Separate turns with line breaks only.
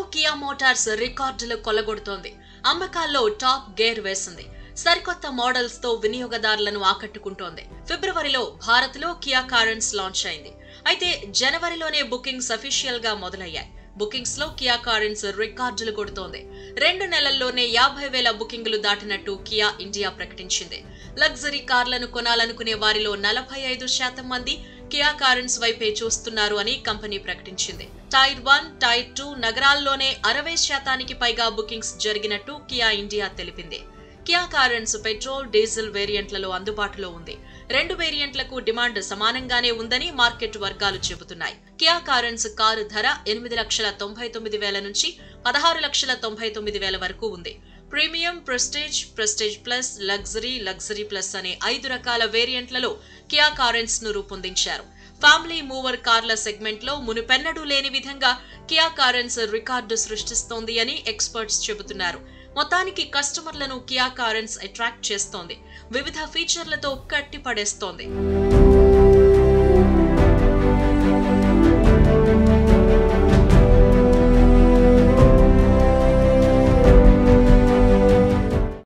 Kia Motors రికార్డులు కొల్లగొడుతోంది అమ్మకాల్లో top gear వేసింది సరికొత్త మోడల్స్ తో వినియోగదారులను ఆకట్టుకుంటోంది ఫిబ్రవరిలో భారత్ లో కియా కారెన్స్ లాంచ్ అయింది అయితే జనవరిలోనే బుకింగ్స్ అఫీషియల్ గా మొదలయ్యాయి బుకింగ్స్ లో కియా కారెన్స్ రికార్డులు కొడుతోంది రెండు నెలల్లోనే యాభై వేల బుకింగులు దాటినట్టు కియా ఇండియా ప్రకటించింది లగ్జరీ కార్లను కొనాలనుకునే వారిలో నలభై ఐదు శాతం మంది కియా కారెన్స్ వైపే చూస్తున్నారు అని కంపెనీ ప్రకటించింది టైర్ వన్ టైర్ టూ నగరాల్లోనే అరవై శాతానికి పైగా బుకింగ్స్ జరిగినట్టు కియా ఇండియా తెలిపింది కియా కారెన్స్ పెట్రోల్ డీజిల్ వేరియంట్లలో అందుబాటులో ఉంది రెండు వేరియంట్లకు డిమాండ్ సమానంగానే ఉందని మార్కెట్ వర్గాలు చెబుతున్నాయి కియా కారెన్స్ కారు ధర ఎనిమిది లక్షల తొంభై తొమ్మిది వేల నుంచి పదహారు లక్షల తొంభై తొమ్మిది వేల వరకు ఉంది premium prestige prestige plus luxury luxury plus అనే ఐదు రకాల వేరియంట్లలో కియా కారెన్స్ ను రూపొందించారు ఫ్యామిలీ మూవర్ కార్ల సెగ్మెంట్ లో మునుపెన్నడూ లేని విధంగా కియా కారెన్స్ రికార్డు సృష్టిస్తోంది అని ఎక్స్పర్ట్స్ చెబుతున్నారు మొత్తానికి కస్టమర్లను కియా కారెన్స్ అట్రాక్ట్ చేస్తోంది వివిధ ఫీచర్లతో కట్టి పడేస్తోంది